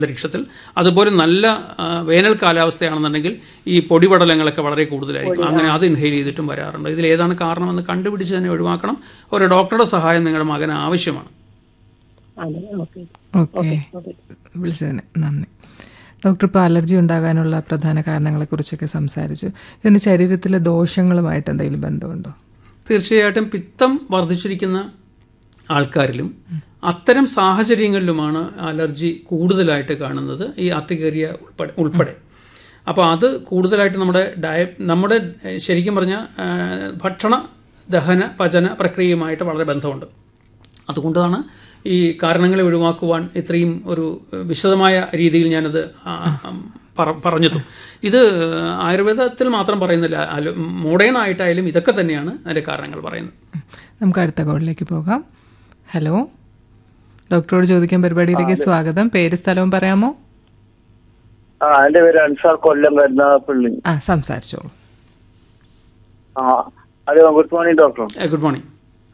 അന്തരീക്ഷത്തിൽ അതുപോലെ നല്ല ആ, വേനൽ കാലാവസ്ഥയാണെന്നുണ്ടെങ്കിൽ ഈ പൊടിപടലങ്ങളൊക്കെ വളരെ കൂടുതലായിരിക്കും അങ്ങനെ അത് ഇൻഹെയിൽ ചെയ്തിട്ടും വരാറുണ്ട് ഇതിൽ ഏതാണ് കാരണമെന്ന് കണ്ടുപിടിച്ച് തന്നെ ഒഴിവാക്കണം ഒരു ഡോക്ടറുടെ സഹായം നിങ്ങളുടെ മകന് ആവശ്യമാണ് അതെ ഓക്കെ ഓക്കെ വിളിച്ചതിന് നന്ദി ഡോക്ടർ ഇപ്പോൾ അലർജി ഉണ്ടാകാനുള്ള പ്രധാന കാരണങ്ങളെക്കുറിച്ചൊക്കെ സംസാരിച്ചു ഇതിന് ശരീരത്തിലെ ദോഷങ്ങളുമായിട്ട് എന്തെങ്കിലും ബന്ധമുണ്ടോ തീർച്ചയായിട്ടും പിത്തം വർദ്ധിച്ചിരിക്കുന്ന ആൾക്കാരിലും അത്തരം സാഹചര്യങ്ങളിലുമാണ് അലർജി കൂടുതലായിട്ട് കാണുന്നത് ഈ ആർട്ടിക്കേറിയ ഉൾപ്പെടെ ഉൾപ്പെടെ അപ്പോൾ അത് കൂടുതലായിട്ട് നമ്മുടെ ഡയ നമ്മുടെ ഏഹ്, ശരിക്കും പറഞ്ഞാൽ ഏഹ്, ഭക്ഷണ ദഹന പചന പ്രക്രിയയുമായിട്ട് വളരെ ബന്ധമുണ്ട് അതുകൊണ്ടാണ് ഈ കാരണങ്ങളെ ഒഴിവാക്കുവാൻ ഇത്രയും ഒരു ഏഹ്, വിശദമായ രീതിയിൽ ഞാനത് ആ, ആ, പറ- പറഞ്ഞതും ഇത് ആയുർവേദത്തിൽ മാത്രം പറയുന്നില്ല അല- മോഡേൺ ആയിട്ടായാലും ഇതൊക്കെ തന്നെയാണ് അതിൻ്റെ കാരണങ്ങൾ പറയുന്നത് നമുക്ക് അടുത്ത കോളിലേക്ക് പോകാം ഹലോ ഡോക്ടറോട് ചോദിക്കാൻ പരിപാടിയിലേക്ക് സ്വാഗതം പേര് സ്ഥലവും പറയാമോ ആ എന്റെ പേര് അൻസാർ കൊല്ലം കരുനാഗപ്പള്ളി ആ സംസാരിച്ചോളൂ ആ hello good morning doctor good morning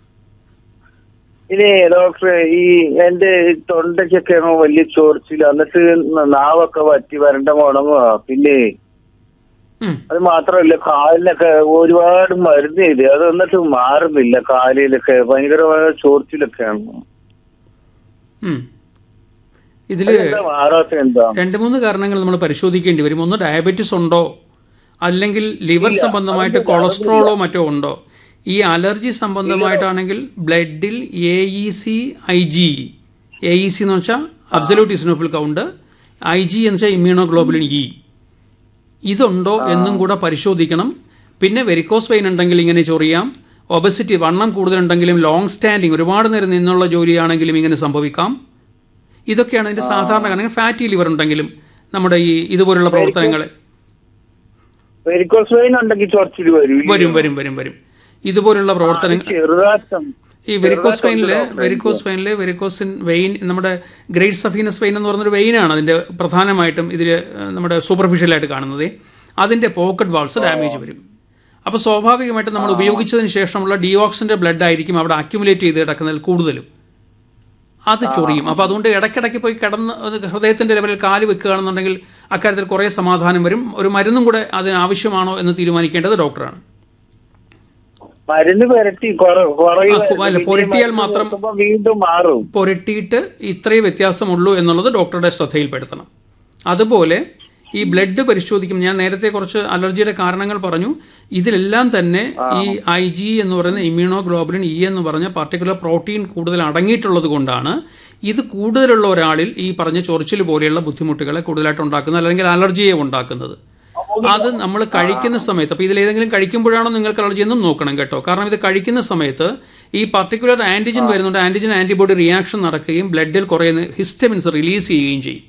ഇനി ഡോക്ടർ ഈ എന്റെ തൊണ്ടയ്ക്കൊക്കെയാണോ വലിയ ചോർച്ചില്ല എന്നിട്ട് നാവൊക്കെ വറ്റി വരണ്ട മുടങ്ങുക പിന്നെ അത് മാത്രമല്ല കാലിനൊക്കെ ഒരുപാട് മരുന്ന് ചെയ്ത് അത് എന്നിട്ട് മാറുന്നില്ല കാലിലൊക്കെ ഭയങ്കരമായ ചോർച്ചിലൊക്കെയാണ് ഇതിൽ അതെന്താ മാറാത്ത എന്താ രണ്ട് മൂന്ന് കാരണങ്ങൾ നമ്മൾ പരിശോധിക്കേണ്ടി വരും ഒന്ന് ഡയബറ്റിസ് ഉണ്ടോ അല്ലെങ്കിൽ ലിവർ സംബന്ധമായിട്ട് കൊളസ്ട്രോളോ മറ്റോ ഉണ്ടോ ഈ അലർജി സംബന്ധമായിട്ടാണെങ്കിൽ ബ്ലഡിൽ A E C I G A E C എന്ന് വെച്ചാൽ absolute eosinophil count I G എന്ന് വെച്ചാൽ ഇമ്മ്യൂണോഗ്ലോബുലിൻ ഇ ഇതുണ്ടോ എന്നും കൂടെ പരിശോധിക്കണം പിന്നെ വെരിക്കോസ് വെയിൻ ഉണ്ടെങ്കിൽ ഇങ്ങനെ ചൊറിയാം ഒബസിറ്റി വണ്ണം കൂടുതലുണ്ടെങ്കിലും ലോങ് സ്റ്റാൻഡിങ് ഒരുപാട് നേരം നിന്നുള്ള ജോലിയാണെങ്കിലും ഇങ്ങനെ സംഭവിക്കാം ഇതൊക്കെയാണ് ഇതിന്റെ സാധാരണ കാരണം ഫാറ്റി ലിവർ ഉണ്ടെങ്കിലും നമ്മുടെ ഈ ഇതുപോലുള്ള പ്രവർത്തനങ്ങളെ വെരിക്കോസ് വെയിൻ ഉണ്ടെങ്കിൽ ചൊറച്ചിൽ വരും ഇല്ലേ? വരും വരും വരും വരും ഇതുപോലുള്ള പ്രവർത്തനങ്ങൾ ചെറുതാറ്റം ഈ വെരിക്കോസ് വെയിനില് വെരിക്കോസ് വെയിനില് വെരിക്കോസിൻ വെയിൻ നമ്മുടെ ഗ്രേറ്റ് സഫീനസ് വെയിൻ എന്ന് പറഞ്ഞൊരു വെയിനാണ് അതിന്റെ പ്രധാനമായിട്ടും ഇതിൽ നമ്മുടെ സൂപ്പർഫിഷ്യലായിട്ട് കാണുന്നത് അതിന്റെ പോക്കറ്റ് വാൾസ് ഡാമേജ് വരും അപ്പോൾ സ്വാഭാവികമായിട്ടും നമ്മൾ ഉപയോഗിച്ചതിന് ശേഷമുള്ള ഡിയോക്സിന്റെ ബ്ലഡ് ആയിരിക്കും അവിടെ അക്യുമുലേറ്റ് ചെയ്ത് കിടക്കുന്നതിൽ കൂടുതലും അത് ചൊറിയും അപ്പോൾ അതുകൊണ്ട് ഇടയ്ക്കിടയ്ക്ക് പോയി കിടന്ന് അത് ഹൃദയത്തിന്റെ ലെവലിൽ കാല് വെക്കുകയാണെന്നുണ്ടെങ്കിൽ അക്കാര്യത്തിൽ കുറേ സമാധാനം വരും ഒരു മരുന്നും കൂടെ അതിന് ആവശ്യമാണോ എന്ന് തീരുമാനിക്കേണ്ടത് ഡോക്ടറാണ് മരുന്ന് പുരട്ടി കുറ- കുറയും. ആ, അല്ല, പുരട്ടിയാൽ മരുന്ന് മാത്രം- കൊടുക്കുമ്പോ വീണ്ടും മാറും പുരട്ടിയിട്ട് ഇത്രയേ വ്യത്യാസമുള്ളൂ എന്നുള്ളത് ഡോക്ടറുടെ ശ്രദ്ധയിൽപ്പെടുത്തണം അതുപോലെ ഈ ബ്ലഡ് പരിശോധിക്കും ഞാൻ നേരത്തെ കുറച്ച് അലർജിയുടെ കാരണങ്ങൾ പറഞ്ഞു ഇതിലെല്ലാം തന്നെ ഈ ഐ ജി എന്ന് പറയുന്ന ഇമ്മ്യൂണോഗ്ലോബുലിൻ ഇ എന്ന് പറഞ്ഞ പർട്ടിക്കുലർ പ്രോട്ടീൻ കൂടുതൽ അടങ്ങിയിട്ടുള്ളത് കൊണ്ടാണ് ഇത് കൂടുതലുള്ള ഒരാളിൽ ഈ പറഞ്ഞ ചൊറിച്ചിൽ പോലെയുള്ള ബുദ്ധിമുട്ടുകളെ കൂടുതലായിട്ട് ഉണ്ടാക്കുന്നത് അല്ലെങ്കിൽ അലർജിയെ ഉണ്ടാക്കുന്നത് അത് നമ്മൾ കഴിക്കുന്ന സമയത്ത് അപ്പോൾ ഇതിലേതെങ്കിലും കഴിക്കുമ്പോഴാണോ നിങ്ങൾക്ക് അലർജി എന്നും നോക്കണം കേട്ടോ കാരണം ഇത് കഴിക്കുന്ന സമയത്ത് ഈ പർട്ടിക്കുലർ ആന്റിജൻ വരുന്നുണ്ട് ആന്റിജൻ ആന്റിബോഡി റിയാക്ഷൻ നടക്കുകയും ബ്ലഡിൽ കുറേ ഹിസ്റ്റമിൻസ് റിലീസ് ചെയ്യുകയും ചെയ്യും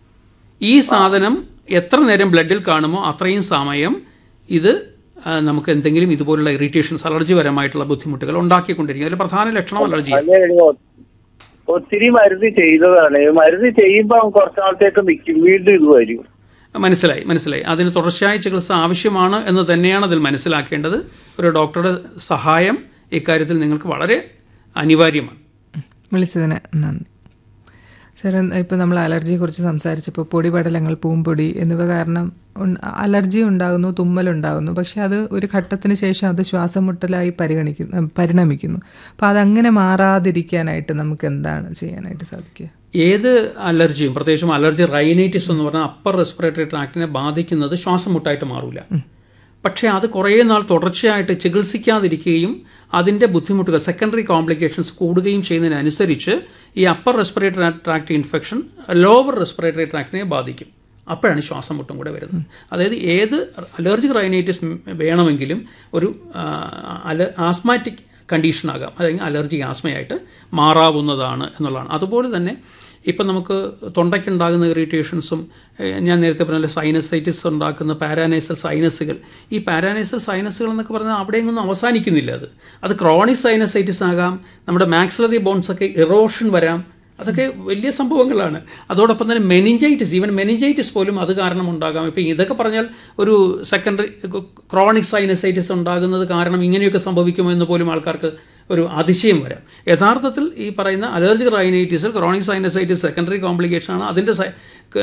ഈ സാധനം എത്ര നേരം ബ്ലഡിൽ കാണുമോ അത്രയും സമയം ഇത് ആ, നമുക്ക് എന്തെങ്കിലും ഇതുപോലുള്ള ഇറിറ്റേഷൻസ് അലർജി പരമായിട്ടുള്ള ബുദ്ധിമുട്ടുകൾ ഉണ്ടാക്കിക്കൊണ്ടിരിക്കും അതിൽ പ്രധാന ലക്ഷണം അലർജിയാണ് അല്ലേ ഒ- ഒത്തിരി മരുന്ന് ചെയ്തതാണ് മരുന്ന് ചെയ്യുമ്പോ കുറച്ചാളത്തേക്ക് നിൽക്കും വീണ്ടും ഇത് വരും മനസ്സിലായി മനസ്സിലായി അതിന് തുടർച്ചയായ ചികിത്സ ആവശ്യമാണ് എന്ന് തന്നെയാണ് അതിൽ മനസ്സിലാക്കേണ്ടത് ഒരു ഡോക്ടറുടെ സഹായം ഇക്കാര്യത്തിൽ നിങ്ങൾക്ക് വളരെ അനിവാര്യമാണ് വിളിച്ചതിന് നന്ദി സാർ ഇപ്പോൾ നമ്മൾ അലർജിയെ കുറിച്ച് സംസാരിച്ചപ്പോൾ പൊടിപടലങ്ങൾ പൂമ്പൊടി എന്നിവ കാരണം ഉൺ- അലർജി ഉണ്ടാകുന്നു തുമ്മലുണ്ടാകുന്നു പക്ഷെ അത് ഒരു ഘട്ടത്തിന് ശേഷം അത് ശ്വാസം മുട്ടലായി പരിഗണിക്കുന്നു പരിണമിക്കുന്നു അപ്പോൾ അതങ്ങനെ മാറാതിരിക്കാനായിട്ട് നമുക്ക് എന്താണ് ചെയ്യാനായിട്ട് സാധിക്കുക ഏത് അലർജിയും പ്രത്യേകിച്ചും അലർജി റൈനൈറ്റിസ് എന്ന് പറഞ്ഞാൽ അപ്പർ റെസ്പിറേറ്ററി ട്രാക്റ്റിനെ ബാധിക്കുന്നത് ശ്വാസം മുട്ടായിട്ട് മാറൂല പക്ഷേ അത് കുറേ നാൾ തുടർച്ചയായിട്ട് ചികിത്സിക്കാതിരിക്കുകയും അതിൻ്റെ ബുദ്ധിമുട്ടുകൾ സെക്കൻഡറി കോംപ്ലിക്കേഷൻസ് കൂടുകയും ചെയ്യുന്നതിനനുസരിച്ച് ഈ upper respiratory tract infection lower respiratory ട്രാക്റ്റിനെ ബാധിക്കും അപ്പോഴാണ് ശ്വാസം മുട്ടും കൂടെ വരുന്നത് അതായത് ഏത് അലർജിക് റൈനൈറ്റിസ് വേണമെങ്കിലും ഒരു ആ, അല ആസ്മാറ്റിക് കണ്ടീഷനാകാം അല്ലെങ്കിൽ അലർജി ആസ്മയായിട്ട് മാറാവുന്നതാണ് എന്നുള്ളതാണ് അതുപോലെ തന്നെ ഇപ്പം നമുക്ക് തൊണ്ടയ്ക്കുണ്ടാകുന്ന ഇറിറ്റേഷൻസും ഏഹ്, ഞാൻ നേരത്തെ പറഞ്ഞ സൈനസൈറ്റിസ് ഉണ്ടാക്കുന്ന പാരാനൈസൽ സൈനസുകൾ ഈ പാരാനൈസൽ സൈനസുകൾ എന്നൊക്കെ പറഞ്ഞാൽ അവിടെയൊന്നും അവസാനിക്കുന്നില്ല അത് അത് ക്രോണിക് സൈനസൈറ്റിസ് ആകാം നമ്മുടെ മാക്സിലറി ബോൺസ് ഒക്കെ ഇറോഷൻ വരാം അതൊക്കെ വലിയ സംഭവങ്ങളാണ് അതോടൊപ്പം തന്നെ മെനിഞ്ചൈറ്റിസ് ഈവൻ മെനിഞ്ചൈറ്റിസ് പോലും അത് കാരണം ഉണ്ടാകാം ഇപ്പം ഇതൊക്കെ പറഞ്ഞാൽ ഒരു സെക്കൻഡറി ക്രോണിക് സൈനസൈറ്റിസ് ഉണ്ടാകുന്നത് കാരണം ഇങ്ങനെയൊക്കെ സംഭവിക്കുമോ എന്ന് പോലും ആൾക്കാർക്ക് ഒരു അതിശയം വരാം യഥാർത്ഥത്തിൽ ഈ പറയുന്ന അലർജിക് റൈനൈറ്റിസിൽ ക്രോണിക് സൈനസൈറ്റിസ് സെക്കൻഡറി കോംപ്ലിക്കേഷൻ ആണ് അതിൻ്റെ